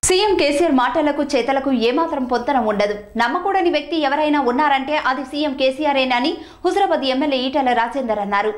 CM KCR మాటలకు చేతలకు ఏమాత్రం పొంతన ఉండదు నమ్మకూడని వ్యక్తి ఎవరైనా ఉన్నారంటే అది సీఎం కేసీఆరేనని హుజరాబాద్ ఎమ్మెల్యే ఈటెల రాజేందర్ అన్నారు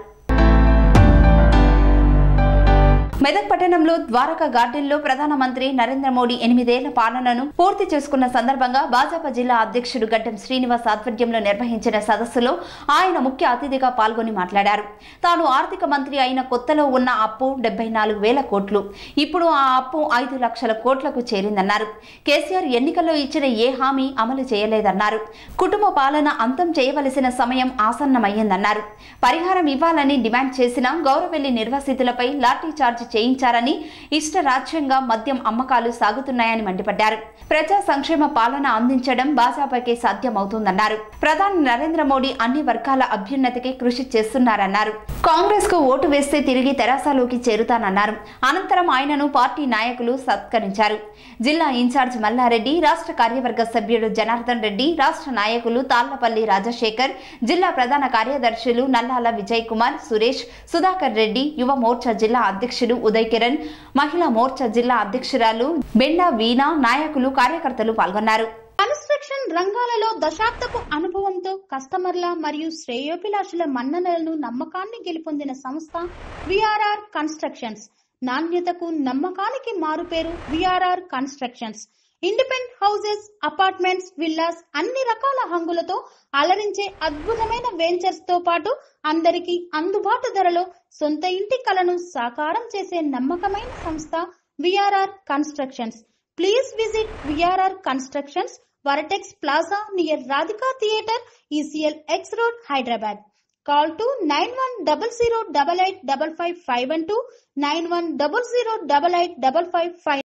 మెదక్ పట్టణంలో ద్వారకా గార్డెన్లో ప్రధానమంత్రి నరేంద్ర మోడీ ఎనిమిదేళ్ల పాలనను పూర్తి చేసుకున్న సందర్భంగా భాజపా జిల్లా అధ్యక్షుడు గడ్డం శ్రీనివాస్ ఆధ్వర్యంలో నిర్వహించిన సదస్సులో ఆయన ముఖ్య అతిథిగా పాల్గొని మాట్లాడారు తాను ఆర్థిక మంత్రి అయిన కొత్తలో ఉన్న అప్పు డెబ్బై నాలుగు వేల కోట్లు ఇప్పుడు ఆ అప్పు ఐదు లక్షల కోట్లకు చేరిందన్నారు కేసీఆర్ ఎన్నికల్లో ఇచ్చిన ఏ హామీ అమలు చేయలేదన్నారు కుటుంబ పాలన అంతం చేయవలసిన సమయం ఆసన్నమయ్యిందన్నారు పరిహారం ఇవ్వాలని డిమాండ్ చేసిన గౌరవెల్లి నిర్వాసితులపై లాఠీ చార్జ్ చేయించారని ఇష్ట రాజ్యంగా మద్యం అమ్మకాలు సాగుతున్నాయని మండిపడ్డారు ప్రజా సంక్షేమ పాలన అందించడం భాజపాకే సాధ్యమవుతుందన్నారు ప్రధాని నరేంద్ర మోడీ అన్ని వర్గాల అభ్యున్నతికి కృషి చేస్తున్నారన్నారు కాంగ్రెస్ కు ఓటు వేస్తే తిరిగి తెరాసలోకి చేరుతానన్నారు అనంతరం ఆయనను పార్టీ నాయకులు సత్కరించారు జిల్లా ఇన్ఛార్జ్ మల్లారెడ్డి రాష్ట్ర కార్యవర్గ సభ్యుడు జనార్దన్ రెడ్డి రాష్ట్ర నాయకులు తాళ్లపల్లి రాజశేఖర్ జిల్లా ప్రధాన కార్యదర్శులు నల్లాల విజయ్ కుమార్ సురేష్ సుధాకర్ రెడ్డి యువ మోర్చా జిల్లా అధ్యక్షుడు ఉదయ్ కిరణ్ మహిళా మోర్చా జిల్లా అధ్యక్షురాలు బెండా వీణా నాయకులు కార్యకర్తలు పాల్గొన్నారు కన్స్ట్రక్షన్ రంగాలలో దశాబ్దపు అనుభవంతో కస్టమర్ల మరియు శ్రేయోభిలాషుల మన్ననలను నమ్మకాన్ని గెలుపొందిన సంస్థ విఆర్ఆర్ కన్స్ట్రక్షన్స్ నాణ్యతకు నమ్మకానికి మారుపేరు VRR constructions independent houses apartments villas అన్ని రకాల హంగులతో అలరించే అద్భుతమైన వెంచర్స్ తో పాటు అందరికీ అందుబాటు ధరలో సొంత ఇంటి కలను సాకారం చేసే నమ్మకమైన సంస్థ VRR constructions please visit VRR constructions Vertex plaza near Radhika theatre ECIL X road Hyderabad call to nine one double zero double eight double five five one two nine one double zero double eight double five five